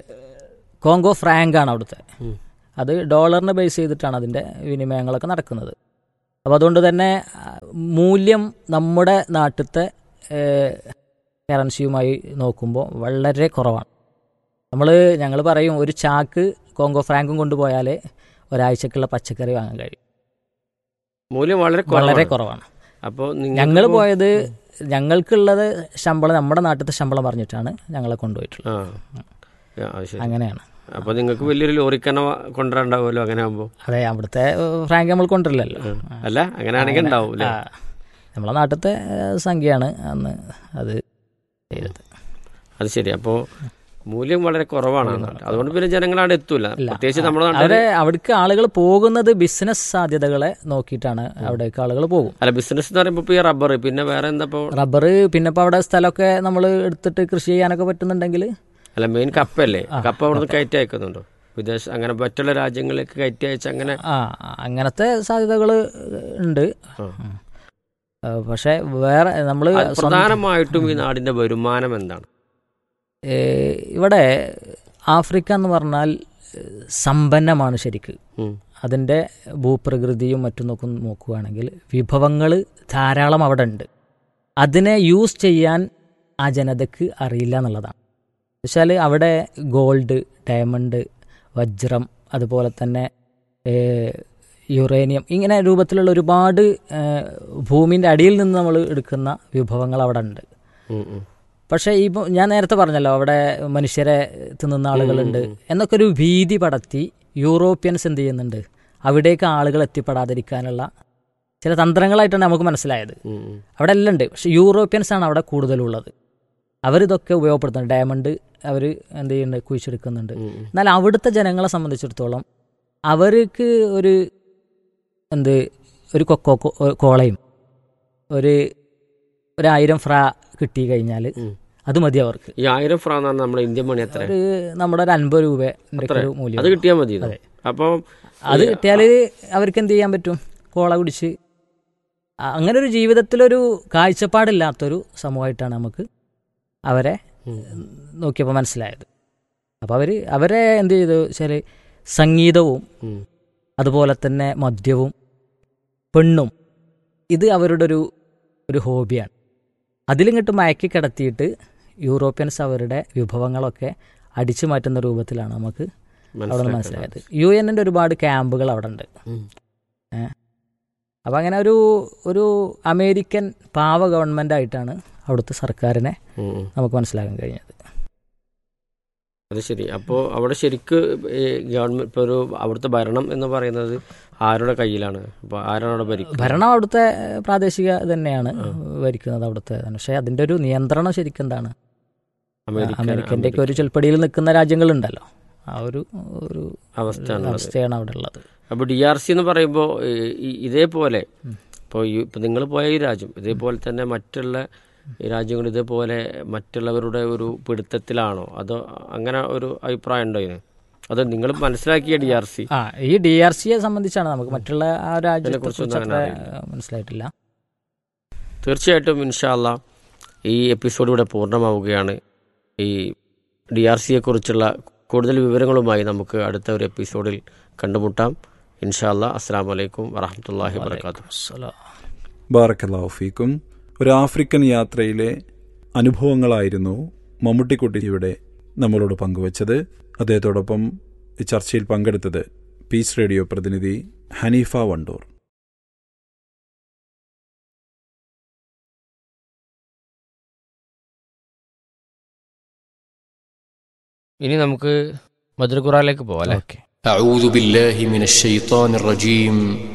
[SPEAKER 5] കോങ്കോ ഫ്രാങ്ക് ആണ് അവിടുത്തെ
[SPEAKER 4] ഉം.
[SPEAKER 5] അത് ഡോളറിനെ ബേസ് ചെയ്തിട്ടാണ് അതിൻ്റെ വിനിമയങ്ങളൊക്കെ നടക്കുന്നത് അപ്പോൾ അതുകൊണ്ട് തന്നെ ആ, മൂല്യം നമ്മുടെ നാട്ടിലത്തെ ഏ, കറൻസിയുമായി നോക്കുമ്പോൾ വളരെ കുറവാണ് നമ്മൾ ഞങ്ങൾ പറയും ഒരു ചാക്ക് കോങ്കോ ഫ്രാങ്കും കൊണ്ടുപോയാലേ ഒരാഴ്ചക്കുള്ള പച്ചക്കറി വാങ്ങാൻ കഴിയും
[SPEAKER 4] മൂല്യം വളരെ
[SPEAKER 5] വളരെ
[SPEAKER 4] കുറവാണ്
[SPEAKER 5] കുറവാണ്
[SPEAKER 4] അപ്പോൾ
[SPEAKER 5] ഞങ്ങൾ പോയത് ഞങ്ങൾക്കുള്ളത് ശമ്പളം നമ്മുടെ നാട്ടിലത്തെ ശമ്പളം പറഞ്ഞിട്ടാണ് ഞങ്ങളെ കൊണ്ടുപോയിട്ടുള്ളത്
[SPEAKER 4] ആ ആ, അത് ശരി
[SPEAKER 5] അങ്ങനെയാണ്
[SPEAKER 4] അപ്പോൾ നിങ്ങൾക്ക് വലിയൊരു ലോറിക്കണ കൊണ്ടുവരണ്ടാവുമല്ലോ അങ്ങനെ ആകുമ്പോൾ
[SPEAKER 5] അതെ അവിടുത്തെ ഏഹ്, ഫ്രാങ്ക് നമ്മൾ കൊണ്ടുവരില്ലല്ലോ
[SPEAKER 4] അല്ല അങ്ങനെയാണെങ്കിൽ ഉണ്ടാവും അല്ലേ
[SPEAKER 5] ആ. നമ്മളെ നാട്ടിലത്തെ ഏഹ്, സംഖ്യയാണ് അന്ന് അത് ചെയ്തത്
[SPEAKER 4] അത് ശരി അപ്പോൾ മൂല്യം വളരെ കുറവാണ് ആ നാട്ടിൽ. അതുകൊണ്ട് പിന്നെ ജനങ്ങൾ അവിടെ എത്തൂല പ്രത്യേകിച്ച് നമ്മുടെ നാട്ടിൽ
[SPEAKER 5] അവരെ അവിടേക്ക് ആളുകൾ പോകുന്നത് ബിസിനസ് സാധ്യതകളെ നോക്കിയിട്ടാണ് അവിടേക്ക് ആളുകൾ പോകും
[SPEAKER 4] അല്ല ബിസിനസ് എന്ന് പറയുമ്പോൾ ഇപ്പോൾ ഈ റബ്ബർ പിന്നെ വേറെ എന്താ ഇപ്പോൾ
[SPEAKER 5] റബ്ബർ പിന്നെ ഇപ്പോൾ അവിടെ സ്ഥലമൊക്കെ നമ്മൾ എടുത്തിട്ട് കൃഷി ചെയ്യാനൊക്കെ പറ്റുന്നുണ്ടെങ്കിൽ
[SPEAKER 4] അല്ല മെയിൻ കപ്പല്ലേ കപ്പ അവിടെ നിന്ന് കയറ്റി അയക്കുന്നുണ്ടോ വിദേശ അങ്ങനെ മറ്റുള്ള രാജ്യങ്ങളിലേക്ക് കയറ്റി അയച്ച് അങ്ങനെ
[SPEAKER 5] ആ അങ്ങനത്തെ സാധ്യതകൾ ഉണ്ട്
[SPEAKER 4] ആ.
[SPEAKER 5] ആ, പക്ഷേ വേറെ നമ്മൾ
[SPEAKER 4] അത് പ്രധാനമായിട്ടും ഈ നാടിന്റെ വരുമാനം എന്താണ്
[SPEAKER 5] ഇവിടെ ആഫ്രിക്ക എന്ന് പറഞ്ഞാൽ ഏഹ്, സമ്പന്നമാണ് ശരിക്ക്
[SPEAKER 4] ഉം.
[SPEAKER 5] അതിൻ്റെ ഭൂപ്രകൃതിയും മറ്റും നോക്കും നോക്കുകയാണെങ്കിൽ വിഭവങ്ങൾ ധാരാളം അവിടെ ഉണ്ട് അതിനെ യൂസ് ചെയ്യാൻ ആ ജനതയ്ക്ക് അറിയില്ല എന്നുള്ളതാണ് വെച്ചാൽ അവിടെ ഗോൾഡ് ഡയമണ്ട് വജ്രം അതുപോലെ തന്നെ ഏഹ്, യുറേനിയം ഇങ്ങനെ രൂപത്തിലുള്ള ഒരുപാട് ഭൂമിൻ്റെ അടിയിൽ നിന്ന് നമ്മൾ എടുക്കുന്ന വിഭവങ്ങൾ അവിടെ ഉണ്ട്
[SPEAKER 4] ഉം, ഉം.
[SPEAKER 5] പക്ഷേ ഈ ഇപ്പൊ ഞാൻ നേരത്തെ പറഞ്ഞല്ലോ അവിടെ മനുഷ്യരെ തിന്നുന്ന ആളുകളുണ്ട് എന്നൊക്കെ ഒരു ഭീതി പടത്തി യൂറോപ്യൻസ് എന്ത് ചെയ്യുന്നുണ്ട് അവിടേക്ക് ആളുകൾ എത്തിപ്പെടാതിരിക്കാനുള്ള ചില തന്ത്രങ്ങളായിട്ടാണ് നമുക്ക് മനസ്സിലായത്
[SPEAKER 4] ഉം, ഉം.
[SPEAKER 5] അവിടെ എല്ലാം ഉണ്ട് പക്ഷെ യൂറോപ്യൻസ് ആണ് അവിടെ കൂടുതലുള്ളത് അവരിതൊക്കെ ഉപയോഗപ്പെടുത്തുന്നുണ്ട് ഡയമണ്ട് അവർ എന്ത് ചെയ്യുന്നുണ്ട് കുഴിച്ചെടുക്കുന്നുണ്ട്
[SPEAKER 4] ഉം, ഉം.
[SPEAKER 5] എന്നാൽ അവിടുത്തെ ജനങ്ങളെ സംബന്ധിച്ചിടത്തോളം അവർക്ക് ഒരു എന്ത് ഒരു കൊക്കോ കോ- കോളയും ഒരു ഒരായിരം ഫ്രാ കിട്ടി കഴിഞ്ഞാൽ
[SPEAKER 4] ഉം.
[SPEAKER 5] അത് മതി അവർക്ക്
[SPEAKER 4] ഈ ആയിരം ഫ്രാ എന്ന് പറഞ്ഞാൽ നമ്മുടെ ഇന്ത്യൻ മണി എത്ര
[SPEAKER 5] ഒരു നമ്മുടെ ഒരു അൻപത് രൂപ
[SPEAKER 4] അത്ര?
[SPEAKER 5] ഒരു മൂല്യം
[SPEAKER 4] അത് കിട്ടിയാൽ മതി
[SPEAKER 5] അതെ.
[SPEAKER 4] അപ്പോൾ
[SPEAKER 5] അത് കിട്ടിയാൽ അവർക്ക് എന്ത് ചെയ്യാൻ പറ്റും കോള കുടിച്ച് അ- അങ്ങനെ ഒരു ജീവിതത്തിലൊരു കാഴ്ചപ്പാടില്ലാത്തൊരു സമൂഹമായിട്ടാണ് നമുക്ക് അവരെ നോക്കിയപ്പോൾ മനസ്സിലായത് അപ്പോൾ അവർ അവരെ എന്ത് ചെയ്തു വെച്ചാൽ സംഗീതവും അതുപോലെ തന്നെ മദ്യവും പെണ്ണും ഇത് അവരുടെ ഒരു ഒരു ഹോബിയാണ് അതിലിങ്ങോട്ട് മയക്കി കിടത്തിയിട്ട് യൂറോപ്യൻസ് അവരുടെ വിഭവങ്ങളൊക്കെ അടിച്ചു മാറ്റുന്ന രൂപത്തിലാണ് നമുക്ക് അവിടെ നിന്ന് മനസ്സിലായത് യു എന്നിൻ്റെ ഒരുപാട് ക്യാമ്പുകൾ അവിടെ ഉണ്ട്
[SPEAKER 4] ഉം.
[SPEAKER 5] ഏ അപ്പം അങ്ങനെ ഒരു ഒരു അമേരിക്കൻ പാവ ഗവൺമെൻറ് ആയിട്ടാണ് അവിടുത്തെ സർക്കാരിനെ നമുക്ക് മനസ്സിലാക്കാൻ കഴിഞ്ഞത്
[SPEAKER 4] അത് ശരി അപ്പോൾ അവിടെ ശരിക്ക് ഈ ഗവൺമെന്റ് ഇപ്പോൾ ഒരു അവിടുത്തെ ഭരണം എന്ന് പറയുന്നത് ആരുടെ കയ്യിലാണ് അപ്പോൾ ആരാണ് അവിടെ ഭരിക്കുന്നത്
[SPEAKER 5] ഭരണം അവിടുത്തെ പ്രാദേശിക തന്നെയാണ് ഭരിക്കുന്നത് അവിടുത്തെ തന്നെ പക്ഷേ അതിൻ്റെ ഒരു നിയന്ത്രണം ശരിക്കും എന്താണ്
[SPEAKER 4] അമേരിക്ക
[SPEAKER 5] അമേരിക്കൻ്റെ ഒക്കെ ഒരു ചെൽപ്പടിയിൽ നിൽക്കുന്ന രാജ്യങ്ങളുണ്ടല്ലോ ആ ഒരു ഒരു
[SPEAKER 4] അവസ്ഥയാണ്
[SPEAKER 5] അവസ്ഥയാണ് അവിടെ ഉള്ളത്
[SPEAKER 4] അപ്പോൾ ഡി ആർ സി എന്ന് പറയുമ്പോൾ ഇതേപോലെ ഇപ്പോൾ ഇപ്പം നിങ്ങൾ പോയ ഈ രാജ്യം ഇതേപോലെ തന്നെ മറ്റുള്ള ഈ രാജ്യങ്ങൾ ഇതേപോലെ മറ്റുള്ളവരുടെ ഒരു പിടുത്തത്തിലാണോ അതോ അങ്ങനെ ഒരു അഭിപ്രായം ഉണ്ടോ ഇതിന് അത് നിങ്ങൾ മനസ്സിലാക്കിയ ഡി ആർ സി
[SPEAKER 5] ആ ഈ ഡി ആർ സിയെ സംബന്ധിച്ചാണ് നമുക്ക് മറ്റുള്ള ആ രാജ്യത്തെ
[SPEAKER 4] അതിനെക്കുറിച്ചൊന്നും
[SPEAKER 5] കുറിച്ച് അത്ര
[SPEAKER 4] അങ്ങനെ
[SPEAKER 5] മനസ്സിലായിട്ടില്ല
[SPEAKER 4] തീർച്ചയായിട്ടും ഇൻഷാല്ല ഈ എപ്പിസോഡ് ഇവിടെ പൂർണ്ണമാവുകയാണ് ഈ ഡി ആർ സിയെ കുറിച്ചുള്ള കൂടുതൽ വിവരങ്ങളുമായി നമുക്ക് അടുത്ത ഒരു എപ്പിസോഡിൽ കണ്ടുമുട്ടാം ഇൻഷാല്ല അസ്സാം വലൈക്കും വറഹമത്തല്ലാഹി വാത്തു
[SPEAKER 5] അസ്സലാം.
[SPEAKER 3] ബാറക്കല്ലാഹു ഫീക്കും ഒരു ആഫ്രിക്കൻ യാത്രയിലെ അനുഭവങ്ങളായിരുന്നു മമ്മൂട്ടിക്കുട്ടി ഇവിടെ നമ്മളോട് പങ്കുവച്ചത് അദ്ദേഹത്തോടൊപ്പം ഈ ചർച്ചയിൽ പങ്കെടുത്തത് പീസ് റേഡിയോ പ്രതിനിധി ഹനീഫ വണ്ടൂർ
[SPEAKER 4] ഇനി നമുക്ക് മധുരഖുറാലേക്ക് പോകാം അല്ലേ
[SPEAKER 5] ഓക്കെ
[SPEAKER 6] أعوذ بالله من الشيطان الرجيم